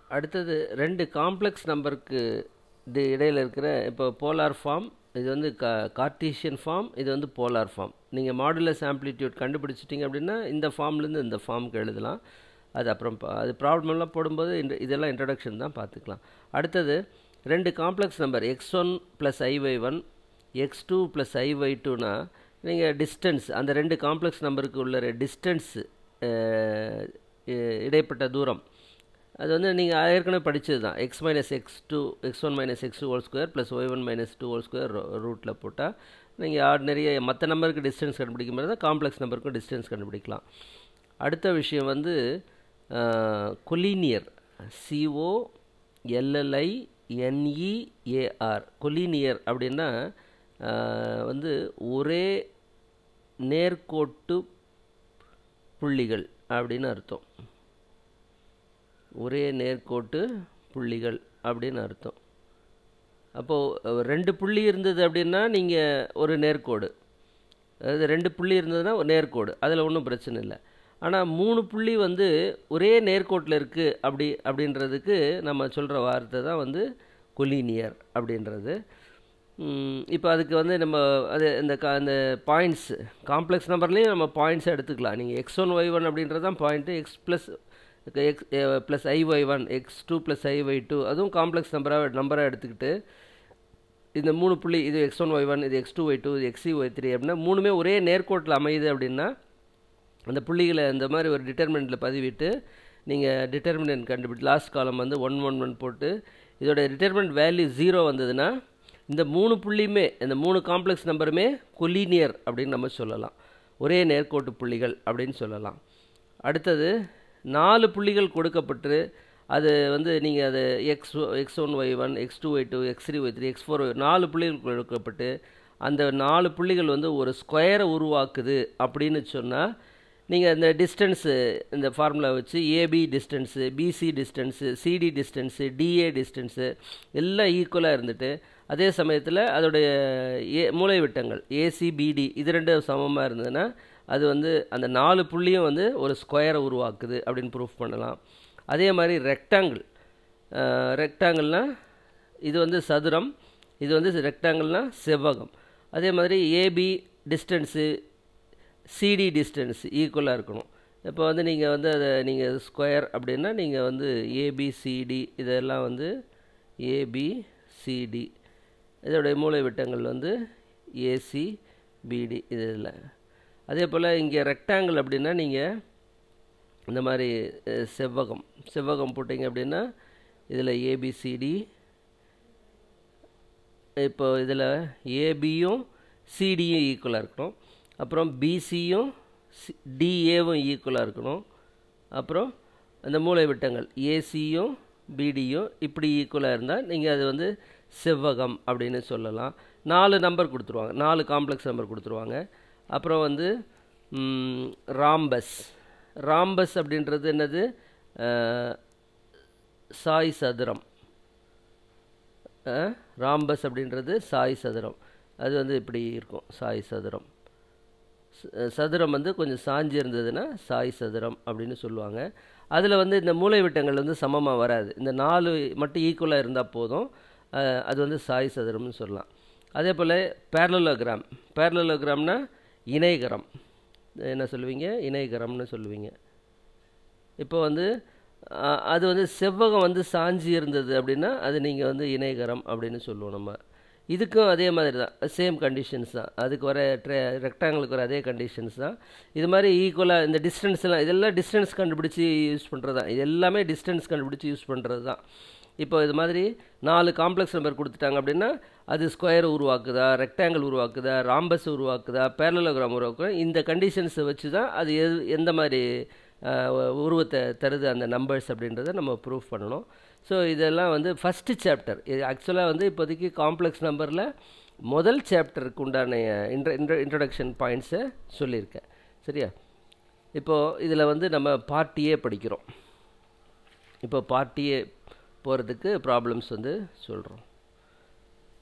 அடுத்தது ரெண்டு காம்ப்ளெக்ஸ் நம்பருக்கு இது இடையில் இருக்கிற இப்போ போலார் ஃபார்ம் இது வந்து கா கார்டீஷியன் ஃபார்ம் இது வந்து போலார் ஃபார்ம் நீங்கள் மாடுலஸ் ஆம்ப்ளிடியூட் கண்டுபிடிச்சிட்டிங்க அப்படின்னா இந்த ஃபார்ம்லேருந்து இந்த ஃபார்முக்கு எழுதலாம் அது அப்புறம் பா- அது ப்ராப்ளம்லாம் போடும்போது இந்த இதெல்லாம் இன்ட்ரடக்ஷன் தான் பார்த்துக்கலாம் அடுத்தது ரெண்டு complex number x one plus i y one x two plus i y டூனா நீங்கள் டிஸ்டன்ஸ் அந்த ரெண்டு காம்ப்ளெக்ஸ் நம்பருக்கு உள்ள டிஸ்டன்ஸ் இடைப்பட்ட தூரம் அது வந்து நீங்கள் ஏற்கனவே படித்தது தான் x minus x two x one minus x two whole square plus y one minus two whole square ரூட்டில் போட்டால் நீங்கள் ஆர்டினரிய மற்ற நம்பருக்கு டிஸ்டன்ஸ் கண்டுபிடிக்கும் போது தான் காம்ப்ளெக்ஸ் நம்பருக்கும் டிஸ்டன்ஸ் கண்டுபிடிக்கலாம் அடுத்த விஷயம் வந்து collinear C O L L I N E A R collinear அப்படின்னா ஆஹ், வந்து ஒரே நேர்கோட்டு புள்ளிகள் அப்படின்னு அர்த்தம் ஒரே நேர்கோட்டு புள்ளிகள் அப்படின்னு அர்த்தம் அப்போது ரெண்டு புள்ளி இருந்தது அப்படின்னா நீங்கள் ஒரு நேர்கோடு அதாவது ரெண்டு புள்ளி இருந்ததுன்னா ஒரு நேர்கோடு அதில் ஒன்றும் பிரச்சனை இல்லை ஆனால் மூணு புள்ளி வந்து ஒரே நேர்கோட்டில் இருக்குது அப்படி அப்படின்றதுக்கு நம்ம சொல்கிற வார்த்தை தான் வந்து கொலீனியர் அப்படின்றது இப்போ அதுக்கு வந்து நம்ம அது இந்த கா இந்த பாயிண்ட்ஸ் காம்ப்ளெக்ஸ் நம்பர்லேயும் நம்ம பாயிண்ட்ஸ் எடுத்துக்கலாம் நீங்கள் எக்ஸ் ஒன் ஒய் ஒன் அப்படின்றது தான் point x plus x plus i y one x two plus i y two அதுவும் காம்ப்ளெக்ஸ் நம்பராக நம்பராக எடுத்துக்கிட்டு இந்த மூணு புள்ளி இது எக்ஸ் ஒன் ஒய் ஒன் இது எக்ஸ் டூ ஒய் டூ இது எக்ஸி ஒய் த்ரீ அப்படின்னா மூணுமே ஒரே நேர்கோட்டில் அமையுது அப்படின்னா அந்த புள்ளிகளை இந்த மாதிரி ஒரு டிட்டர்மினண்ட்டில் பதிவிட்டு நீங்கள் டிட்டர்மினன்ட் கண்டுபிடி லாஸ்ட் காலம் வந்து ஒன் ஒன் ஒன் போட்டு இதோட டிட்டர்மினன்ட் வேல்யூ ஜீரோ வந்ததுன்னா இந்த மூணு புள்ளியுமே இந்த மூணு காம்ப்ளெக்ஸ் நம்பருமே கொலீனியர் அப்படின்னு நம்ம சொல்லலாம் ஒரே நேர்கோட்டு புள்ளிகள் அப்படின்னு சொல்லலாம் அடுத்தது நாலு புள்ளிகள் கொடுக்கப்பட்டு அது வந்து நீங்கள் அது x x one y one x two y two x three y three x four நாலு புள்ளிகள் கொடுக்கப்பட்டு அந்த நாலு புள்ளிகள் வந்து ஒரு ஸ்கொயரை உருவாக்குது அப்படின்னு சொன்னால் நீங்கள் இந்த டிஸ்டன்ஸு இந்த ஃபார்முலா வச்சு AB distance BC distance CD distance DA distance எல்லாம் ஈக்குவலாக இருந்துட்டு அதே சமயத்தில் அதோடைய ஏ மூலைவிட்டங்கள் ஏசிபிடி இது ரெண்டும் சமமாக இருந்ததுன்னா அது வந்து அந்த நாலு புள்ளியும் வந்து ஒரு ஸ்கொயரை உருவாக்குது அப்படின்னு ப்ரூஃப் பண்ணலாம் அதே மாதிரி ரெக்டாங்கிள் ரெக்டாங்கிள்னால் இது வந்து சதுரம் இது வந்து ரெக்டாங்கிள்னால் செவ்வகம் அதே மாதிரி ஏபி டிஸ்டன்ஸு சிடி டிஸ்டன்ஸ் ஈக்குவலாக இருக்கணும் இப்போ வந்து நீங்கள் வந்து அதை நீங்கள் ஸ்கொயர் அப்படின்னா நீங்கள் வந்து ஏபிசிடி இதெல்லாம் வந்து ஏபிசிடி இதோடைய மூலை விட்டங்கள் வந்து ஏசி பிடி இதில் அதே போல் இங்கே ரெக்டாங்கிள் அப்படின்னா நீங்கள் இந்த மாதிரி அஹ், செவ்வகம் செவ்வகம் போட்டிங்க அப்படின்னா இதில் ஏபிசிடி இப்போ இதில் ஏபியும் சிடியும் ஈக்குவலாக இருக்கணும் அப்புறம் பிசியும் டிஏவும் ஈக்குவலாக இருக்கணும் அப்புறம் அந்த மூலை விட்டங்கள் ஏசியும் பிடியும் இப்படி ஈக்குவலாக இருந்தால் நீங்கள் அது வந்து செவ்வகம் அப்படின்னு சொல்லலாம் நாலு நம்பர் கொடுத்துருவாங்க நாலு காம்ப்ளெக்ஸ் நம்பர் கொடுத்துருவாங்க அப்புறம் வந்து ம், ராம்பஸ் ராம்பஸ் அப்படின்றது என்னது அஹ், சாய் சதுரம் அஹ், ராம்பஸ் அப்படின்றது சாய் சதுரம் அது வந்து இப்படி இருக்கும் சாய் சதுரம் ச- சதுரம் வந்து கொஞ்சம் சாஞ்சி இருந்ததுன்னா சாய் சதுரம் அப்படின்னு சொல்லுவாங்க அதில் வந்து இந்த மூலைவிட்டங்கள் வந்து சமமாக வராது இந்த நாலு மட்டும் ஈக்குவலாக இருந்தால் போதும் அஹ், அது வந்து சாய் சதுரம்னு சொல்லலாம் அதே போல் பேரலோகிராம் பேரலோகிராம்னா இணைகரம் என்ன சொல்லுவீங்க இணைகரம்னு சொல்லுவீங்க இப்போ வந்து அ- அது வந்து செவ்வகம் வந்து சாஞ்சி இருந்தது அப்படின்னா அது நீங்கள் வந்து இணைகரம் அப்படின்னு சொல்லுவோம் நம்ம இதுக்கும் அதே மாதிரி தான் சேம் கண்டிஷன்ஸ் தான் அதுக்கு வர ட்ரே ரெக்டாங்கிளுக்கு வர அதே கண்டிஷன்ஸ் தான் இது மாதிரி ஈக்குவலாக இந்த distance எல்லாம் இதெல்லாம் டிஸ்டன்ஸ் கண்டுபிடிச்சி யூஸ் பண்ணுறது தான் இது எல்லாமே டிஸ்டன்ஸ் கண்டுபிடிச்சி யூஸ் பண்ணுறது தான் இப்போ இது மாதிரி நாலு காம்ப்ளெக்ஸ் நம்பர் கொடுத்துட்டாங்க அப்படின்னா அது ஸ்கொயர் உருவாக்குதா ரெக்டாங்கிள் உருவாக்குதா ராம்பஸ் உருவாக்குதா பேரலோகிராம் உருவாக்குதா இந்த கண்டிஷன்ஸை வச்சு தான் அது எது எந்த மாதிரி அஹ், உருவத்தை தருது அந்த நம்பர்ஸ் அப்படின்றத நம்ம ப்ரூஃப் பண்ணணும் ஸோ இதெல்லாம் வந்து ஃபஸ்ட்டு சாப்டர் இது ஆக்சுவலாக வந்து இப்போதைக்கு காம்ப்ளெக்ஸ் நம்பரில் முதல் சாப்டருக்கு உண்டான இன்ட்ர இன்ட்ர இன்ட்ரடக்ஷன் பாயிண்ட்ஸை சொல்லியிருக்கேன் சரியா இப்போது இதில் வந்து நம்ம பார்ட்டியே படிக்கிறோம் இப்போ பார்ட்டியே போகிறதுக்கு ப்ராப்ளம்ஸ் வந்து சொல்கிறோம்